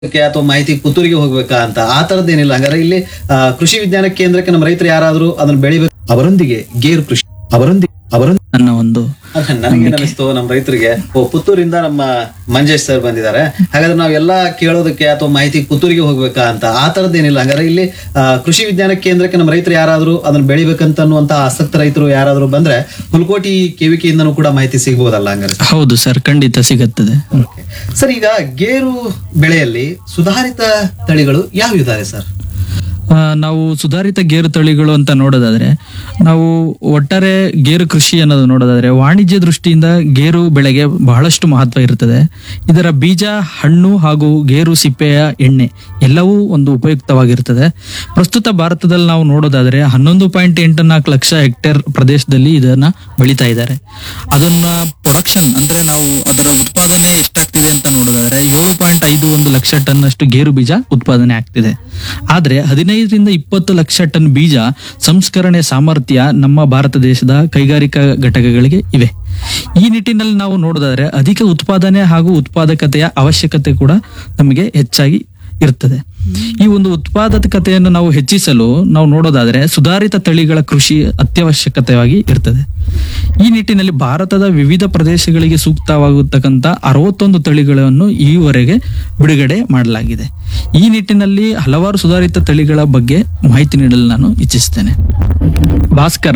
ಕ್ಕೆ ಅಥವಾ ಮಾಹಿತಿ ಪುತ್ತೂರಿಗೆ ಹೋಗ್ಬೇಕಾ ಅಂತ ಆ ತರದ್ದೇನಿಲ್ಲ ಹಂಗಾರೆ ಇಲ್ಲಿ ಆ, ಕೃಷಿ ವಿಜ್ಞಾನ ಕೇಂದ್ರಕ್ಕೆ ನಮ್ಮ ರೈತರು ಯಾರಾದ್ರೂ ಅದನ್ನ ಬೆಳಿಬೇಕು ಅವರೊಂದಿಗೆ ಗೇರು ಕೃಷಿ ಅವರೊಂದಿಗೆ ಅವರೊಂದಿಗೆ ನನ್ನ ಒಂದು ಅಲ್ಲ, ನನಗೇನ್ ಅನಿಸ್ತು ನಮ್ಮ ರೈತರಿಗೆ ಓ ಪುತ್ತೂರಿಂದ ನಮ್ಮ ಮಂಜೇಶ್ ಸರ್ ಬಂದಿದ್ದಾರೆ ಹಾಗಾದ್ರೆ ನಾವೆಲ್ಲ ಕೇಳೋದಕ್ಕೆ ಅಥವಾ ಮಾಹಿತಿ ಪುತ್ತೂರಿಗೆ ಹೋಗ್ಬೇಕಾ ಅಂತ ಆ ತರದ್ದೇನಿಲ್ಲ ಹಂಗಾರೆ ಇಲ್ಲಿ ಆ, ಕೃಷಿ ವಿಜ್ಞಾನ ಕೇಂದ್ರಕ್ಕೆ ನಮ್ಮ ರೈತರು ಯಾರಾದ್ರೂ ಅದನ್ನ ಬೆಳಿಬೇಕಂತ ಅನ್ನುವಂತ ಆಸಕ್ತ ರೈತರು ಯಾರಾದ್ರೂ ಬಂದ್ರೆ ಹುಲ್ಕೋಟಿ ಕೆವಿಕೆಯಿಂದನೂ ಕೂಡ ಮಾಹಿತಿ ಸಿಗ್ಬೋದಲ್ಲ ಹಂಗಾರೆ ಹೌದು ಸರ್ ಖಂಡಿತ ಸಿಗುತ್ತದೆ ಓಕೆ. ಸರ್ ಈಗ ಗೇರು ಬೆಳೆಯಲ್ಲಿ ಸುಧಾರಿತ ತಳಿಗಳು ಯಾವ ಇದಾವೆ ಸರ್ ಆ, ನಾವು ಸುಧಾರಿತ ಗೇರು ತಳಿಗಳು ಅಂತ ನೋಡೋದಾದ್ರೆ ನಾವು ಒಟ್ಟಾರೆ ಗೇರು ಕೃಷಿ ಅನ್ನೋದು ನೋಡೋದಾದ್ರೆ ವಾಣಿಜ್ಯ ದೃಷ್ಟಿಯಿಂದ ಗೇರು ಬೆಳೆಗೆ ಬಹಳಷ್ಟು ಮಹತ್ವ ಇರುತ್ತದೆ ಇದರ ಬೀಜ ಹಣ್ಣು ಹಾಗೂ ಗೇರು ಸಿಪ್ಪೆಯ ಎಣ್ಣೆ ಎಲ್ಲವೂ ಒಂದು ಉಪಯುಕ್ತವಾಗಿರುತ್ತದೆ ಪ್ರಸ್ತುತ ಭಾರತದಲ್ಲಿ ನಾವು ನೋಡೋದಾದ್ರೆ ಹನ್ನೊಂದು ಪಾಯಿಂಟ್ ಎಂಟು ನಾಲ್ಕು ಲಕ್ಷ ಹೆಕ್ಟೇರ್ ಪ್ರದೇಶದಲ್ಲಿ ಇದನ್ನ ಬೆಳೀತಾ ಇದ್ದಾರೆ ಅದನ್ನ ಪ್ರೊಡಕ್ಷನ್ ಅಂದ್ರೆ ನಾವು ಅದರ ಉತ್ಪಾದನೆ ಎಷ್ಟಾಗ್ತಿದೆ ಅಂತ ನೋಡೋದಾದ್ರೆ ಏಳು ಪಾಯಿಂಟ್ ಐದು ಒಂದು ಲಕ್ಷ ಟನ್ ಅಷ್ಟು ಗೇರು ಬೀಜ ಉತ್ಪಾದನೆ ಆಗ್ತಿದೆ ಆದ್ರೆ ಹದಿನೈದರಿಂದ ಇಪ್ಪತ್ತು ಲಕ್ಷ ಟನ್ ಬೀಜ ಸಂಸ್ಕರಣೆ ಸಾಮರ್ಥ್ಯ ನಮ್ಮ ಭಾರತ ದೇಶದ ಕೈಗಾರಿಕಾ ಘಟಕಗಳಿಗೆ ಇವೆ ಈ ನಿಟ್ಟಿನಲ್ಲಿ ನಾವು ನೋಡೋದಾದ್ರೆ ಅಧಿಕ ಉತ್ಪಾದನೆ ಹಾಗೂ ಉತ್ಪಾದಕತೆಯ ಅವಶ್ಯಕತೆ ಕೂಡ ನಮಗೆ ಹೆಚ್ಚಾಗಿ ಇರುತ್ತದೆ ಈ ಒಂದು ಉತ್ಪಾದಕತೆಯನ್ನು ನಾವು ಹೆಚ್ಚಿಸಲು ನಾವು ನೋಡೋದಾದ್ರೆ ಸುಧಾರಿತ ತಳಿಗಳ ಕೃಷಿ ಅತ್ಯವಶ್ಯಕತೆಯಾಗಿ ಇರ್ತದೆ ಈ ನಿಟ್ಟಿನಲ್ಲಿ ಭಾರತದ ವಿವಿಧ ಪ್ರದೇಶಗಳಿಗೆ ಸೂಕ್ತವಾಗತಕ್ಕಂತ ಅರವತ್ತೊಂದು ತಳಿಗಳನ್ನು ಈವರೆಗೆ ಬಿಡುಗಡೆ ಮಾಡಲಾಗಿದೆ ಈ ನಿಟ್ಟಿನಲ್ಲಿ ಹಲವಾರು ಸುಧಾರಿತ ತಳಿಗಳ ಬಗ್ಗೆ ಮಾಹಿತಿ ನೀಡಲು ನಾನು ಇಚ್ಛಿಸ್ತೇನೆ ಭಾಸ್ಕರ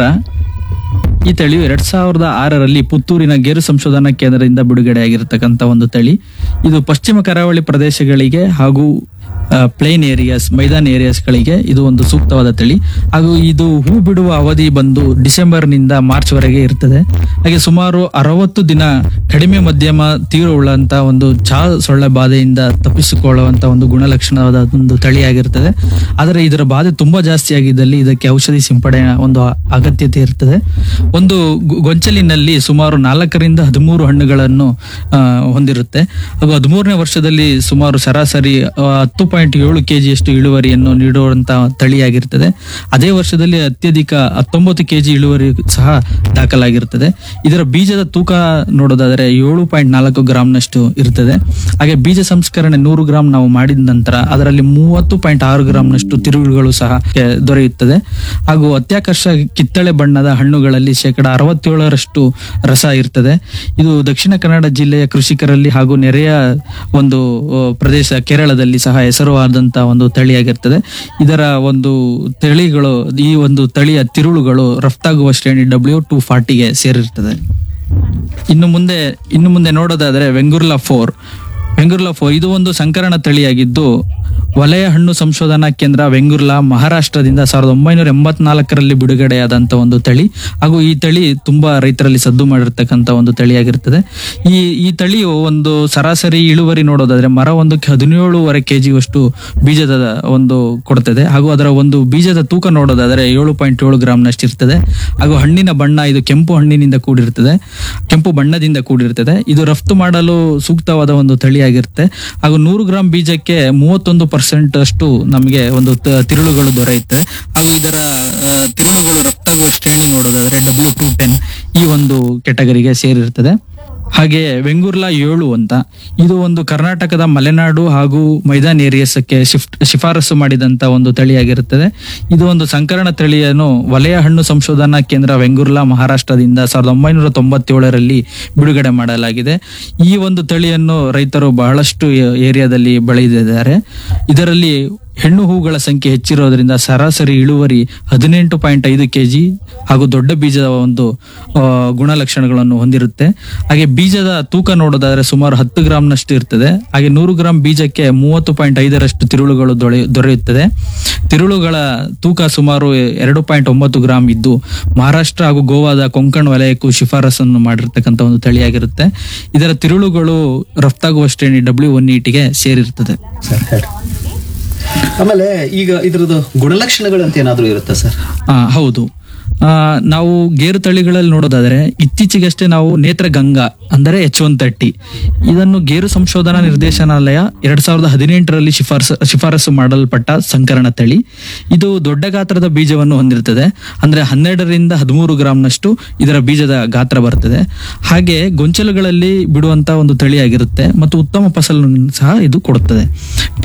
ಈ ತಳಿಯು ಎರಡ್ ಸಾವಿರದ ಆರರಲ್ಲಿ ಪುತ್ತೂರಿನ ಗೇರು ಸಂಶೋಧನಾ ಕೇಂದ್ರದಿಂದ ಬಿಡುಗಡೆಯಾಗಿರತಕ್ಕಂತ ಒಂದು ತಳಿ ಇದು ಪಶ್ಚಿಮ ಕರಾವಳಿ ಪ್ರದೇಶಗಳಿಗೆ ಹಾಗೂ ಪ್ಲೇನ್ ಏರಿಯಾಸ್ ಮೈದಾನ ಏರಿಯಾಸ್ಗಳಿಗೆ ಇದು ಒಂದು ಸೂಕ್ತವಾದ ತಳಿ ಹಾಗೂ ಇದು ಹೂ ಬಿಡುವ ಅವಧಿ ಬಂದು ಡಿಸೆಂಬರ್ ನಿಂದ ಮಾರ್ಚ್ ವರೆಗೆ ಇರ್ತದೆ ಹಾಗೆ ಸುಮಾರು ಅರವತ್ತು ದಿನ ಕಡಿಮೆ ಮಧ್ಯಮ ತೀವ್ರವುಳ್ಳಂತ ಒಂದು ಚಾ ಸೊಳ್ಳೆ ಬಾಧೆಯಿಂದ ತಪ್ಪಿಸಿಕೊಳ್ಳುವಂತ ಒಂದು ಗುಣಲಕ್ಷಣವಾದ ಒಂದು ತಳಿಯಾಗಿರ್ತದೆ ಆದರೆ ಇದರ ಬಾಧೆ ತುಂಬಾ ಜಾಸ್ತಿ ಆಗಿದ್ದಲ್ಲಿ ಇದಕ್ಕೆ ಔಷಧಿ ಸಿಂಪಡಣೆ ಒಂದು ಅಗತ್ಯತೆ ಇರ್ತದೆ ಒಂದು ಗು- ಗೊಂಚಲಿನಲ್ಲಿ ಸುಮಾರು ನಾಲ್ಕರಿಂದ ಹದಿಮೂರು ಹಣ್ಣುಗಳನ್ನು ಆ, ಹೊಂದಿರುತ್ತೆ ಹಾಗೂ ಹದಿಮೂರನೇ ವರ್ಷದಲ್ಲಿ ಸುಮಾರು ಸರಾಸರಿ ಆ, ಹತ್ತು ಪಾಯಿಂಟ್ ಏಳು ಕೆಜಿಯಷ್ಟು ಇಳುವರಿಯನ್ನು ನೀಡುವಂತ ತಳಿಯಾಗಿರ್ತದೆ ಅದೇ ವರ್ಷದಲ್ಲಿ ಅತ್ಯಧಿಕ ಹತ್ತೊಂಬತ್ತು ಕೆಜಿ ಇಳುವರಿ ಸಹ ದಾಖಲಾಗಿರುತ್ತದೆ ಇದರ ಬೀಜದ ತೂಕ ನೋಡೋದಾದ್ರೆ ಏಳು ಪಾಯಿಂಟ್ ನಾಲ್ಕು ಗ್ರಾಮ್ನಷ್ಟು ಇರ್ತದೆ ಹಾಗೆ ಬೀಜ ಸಂಸ್ಕರಣೆ ನೂರು ಗ್ರಾಂ ನಾವು ಮಾಡಿದ ನಂತರ ಅದರಲ್ಲಿ ಮೂವತ್ತು ಪಾಯಿಂಟ್ ಆರು ಗ್ರಾಮ್ನಷ್ಟು ತಿರುಳುಗಳು ಸಹ ಕೆ- ದೊರೆಯುತ್ತದೆ ಹಾಗೂ ಅತ್ಯಾಕರ್ಷ ಕಿತ್ತಳೆ ಬಣ್ಣದ ಹಣ್ಣುಗಳಲ್ಲಿ ಶೇಕಡ ಅರವತ್ತೇಳರಷ್ಟು ರಸ ಇರ್ತದೆ ಇದು ದಕ್ಷಿಣ ಕನ್ನಡ ಜಿಲ್ಲೆಯ ಕೃಷಿಕರಲ್ಲಿ ಹಾಗೂ ನೆರೆಯ ಒಂದು ಆ, ಪ್ರದೇಶ ಕೇರಳದಲ್ಲಿ ಸಹ ಹೆಸರುವಾದಂತಹ ಒಂದು ತಳಿಯಾಗಿರ್ತದೆ ಇದರ ಒಂದು ತಳಿಗಳು ಈ ಒಂದು ತಳಿಯ ತಿರುಳುಗಳು ರಫ್ತಾಗುವ ಶ್ರೇಣಿ ಡಬ್ಲ್ಯೂ ಟು ಫಾರ್ಟಿಗೆ ಸೇರಿರ್ತದೆ ಇನ್ನು ಮುಂದೆ ಇನ್ನು ಮುಂದೆ ನೋಡೋದಾದ್ರೆ ವೆಂಗುರ್ಲಾ ಫೋರ್ ವೆಂಗುರ್ಲಾ ಫೋರ್ ಇದು ಒಂದು ಸಂಕರಣ ತಳಿಯಾಗಿದ್ದು ವಲಯ ಹಣ್ಣು ಸಂಶೋಧನಾ ಕೇಂದ್ರ ವೆಂಗುರ್ಲಾ ಮಹಾರಾಷ್ಟ್ರದಿಂದ ಸಾವಿರದ ಒಂಬೈನೂರ ಎಂಬತ್ನಾಲ್ಕರಲ್ಲಿ ಬಿಡುಗಡೆಯಾದಂತ ಒಂದು ತಳಿ ಹಾಗೂ ಈ ತಳಿ ತುಂಬಾ ರೈತರಲ್ಲಿ ಸದ್ದು ಮಾಡಿರ್ತಕ್ಕಂಥ ಒಂದು ತಳಿಯಾಗಿರ್ತದೆ ಈ ಈ ತಳಿಯು ಒಂದು ಸರಾಸರಿ ಇಳುವರಿ ನೋಡೋದಾದ್ರೆ ಮರ ಒಂದಕ್ಕೆ ಹದಿನೇಳುವರೆ ಕೆಜಿಯಷ್ಟು ಬೀಜದ ಒಂದು ಕೊಡ್ತದೆ ಹಾಗೂ ಅದರ ಒಂದು ಬೀಜದ ತೂಕ ನೋಡೋದಾದ್ರೆ ಏಳು ಪಾಯಿಂಟ್ ಏಳು ಗ್ರಾಮ್ನಷ್ಟು ಇರ್ತದೆ ಹಾಗೂ ಹಣ್ಣಿನ ಬಣ್ಣ ಇದು ಕೆಂಪು ಹಣ್ಣಿನಿಂದ ಕೂಡಿರ್ತದೆ ಕೆಂಪು ಬಣ್ಣದಿಂದ ಕೂಡಿರ್ತದೆ ಇದು ರಫ್ತು ಮಾಡಲು ಸೂಕ್ತವಾದ ಒಂದು ತಳಿಯಾಗಿರುತ್ತೆ ಹಾಗೂ ನೂರು ಗ್ರಾಂ ಬೀಜಕ್ಕೆ ಮೂವತ್ತೊಂದು ಪರ್ಸೆಂಟ್ ಅಷ್ಟು ನಮಗೆ ಒಂದು ತ- ತಿರುಳುಗಳು ದೊರೆಯುತ್ತೆ ಹಾಗೂ ಇದರ ಆ, ತಿರುಳುಗಳು ರಫ್ತಾಗುವ ಶ್ರೇಣಿ ನೋಡೋದಾದ್ರೆ ಡಬ್ಲ್ಯೂ ಟು ಟೆನ್ ಈ ಒಂದು ಕೆಟಗರಿಗೆ ಸೇರಿರ್ತದೆ ಹಾಗೆ ವೆಂಗುರ್ಲಾ ಏಳು ಅಂತ ಇದು ಒಂದು ಕರ್ನಾಟಕದ ಮಲೆನಾಡು ಹಾಗೂ ಮೈದಾನ್ ಏರಿಯಾಸಕ್ಕೆ ಶಿಫ್ಟ್ ಶಿಫಾರಸು ಮಾಡಿದಂತ ಒಂದು ತಳಿಯಾಗಿರುತ್ತದೆ ಇದು ಒಂದು ಸಂಕರಣ ತಳಿಯನ್ನು ವಲಯ ಹಣ್ಣು ಸಂಶೋಧನಾ ಕೇಂದ್ರ ವೆಂಗುರ್ಲಾ ಮಹಾರಾಷ್ಟ್ರದಿಂದ ಸಾವಿರದ ಒಂಬೈನೂರ ತೊಂಬತ್ತೇಳರಲ್ಲಿ ಬಿಡುಗಡೆ ಮಾಡಲಾಗಿದೆ ಈ ಒಂದು ತಳಿಯನ್ನು ರೈತರು ಬಹಳಷ್ಟು ಏ- ಏರಿಯಾದಲ್ಲಿ ಬೆಳೆದಿದ್ದಾರೆ ಇದರಲ್ಲಿ ಹೆಣ್ಣು ಹೂಗಳ ಸಂಖ್ಯೆ ಹೆಚ್ಚಿರೋದ್ರಿಂದ ಸರಾಸರಿ ಇಳುವರಿ ಹದಿನೆಂಟು ಪಾಯಿಂಟ್ ಐದು ಕೆಜಿ ಹಾಗೂ ದೊಡ್ಡ ಬೀಜದ ಒಂದು ಆ, ಗುಣಲಕ್ಷಣಗಳನ್ನು ಹೊಂದಿರುತ್ತೆ ಹಾಗೆ ಬೀಜದ ತೂಕ ನೋಡೋದಾದ್ರೆ ಸುಮಾರು ಹತ್ತು ಗ್ರಾಮ್ನಷ್ಟು ಇರ್ತದೆ ಹಾಗೆ ನೂರು ಗ್ರಾಂ ಬೀಜಕ್ಕೆ ಮೂವತ್ತು ಪಾಯಿಂಟ್ ಐದರಷ್ಟು ತಿರುಳುಗಳು ದೊರೆ ದೊರೆಯುತ್ತದೆ ತಿರುಳುಗಳ ತೂಕ ಸುಮಾರು ಎರಡು ಪಾಯಿಂಟ್ ಒಂಬತ್ತು ಗ್ರಾಂ ಇದ್ದು ಮಹಾರಾಷ್ಟ್ರ ಹಾಗೂ ಗೋವಾದ ಕೊಂಕಣ್ ವಲಯಕ್ಕೂ ಶಿಫಾರಸನ್ನು ಮಾಡಿರ್ತಕ್ಕಂಥ ಒಂದು ತಳಿಯಾಗಿರುತ್ತೆ ಇದರ ತಿರುಳುಗಳು ರಫ್ತಾಗುವ ಶ್ರೇಣಿ ಡಬ್ಲ್ಯೂ ಒನ್ ಗೆ ಸೇರಿರ್ತದೆ ಸರ್ ಹೇಳಿ ಆಮೇಲೆ ಈಗ ಇದ್ರದ್ದು ಗುಣಲಕ್ಷಣಗಳು ಅಂತ ಏನಾದ್ರೂ ಇರುತ್ತಾ ಸರ್ ಆ, ಹೌದು ಆ, ನಾವು ಗೇರು ತಳಿಗಳಲ್ಲಿ ನೋಡೋದಾದ್ರೆ ಇತ್ತೀಚೆಗಷ್ಟೇ ನಾವು ನೇತ್ರಗಂಗಾ ಅಂದರೆ ಎಚ್ ಒನ್ ತರ್ಟಿ ಇದನ್ನು ಗೇರು ಸಂಶೋಧನಾ ನಿರ್ದೇಶನಾಲಯ ಎರಡ್ ಸಾವಿರದ ಹದಿನೆಂಟರಲ್ಲಿ ಶಿಫಾರಸು ಶಿಫಾರಸು ಮಾಡಲ್ಪಟ್ಟ ಸಂಕರಣ ತಳಿ ಇದು ದೊಡ್ಡ ಗಾತ್ರದ ಬೀಜವನ್ನು ಹೊಂದಿರುತ್ತದೆ ಅಂದ್ರೆ ಹನ್ನೆರಡರಿಂದ ಹದಿಮೂರು ಗ್ರಾಂನಷ್ಟು ಇದರ ಬೀಜದ ಗಾತ್ರ ಬರ್ತದೆ ಹಾಗೆ ಗೊಂಚಲುಗಳಲ್ಲಿ ಬಿಡುವಂತ ಒಂದು ತಳಿಯಾಗಿರುತ್ತೆ ಮತ್ತು ಉತ್ತಮ ಫಸಲನ್ನು ಸಹ ಇದು ಕೊಡುತ್ತದೆ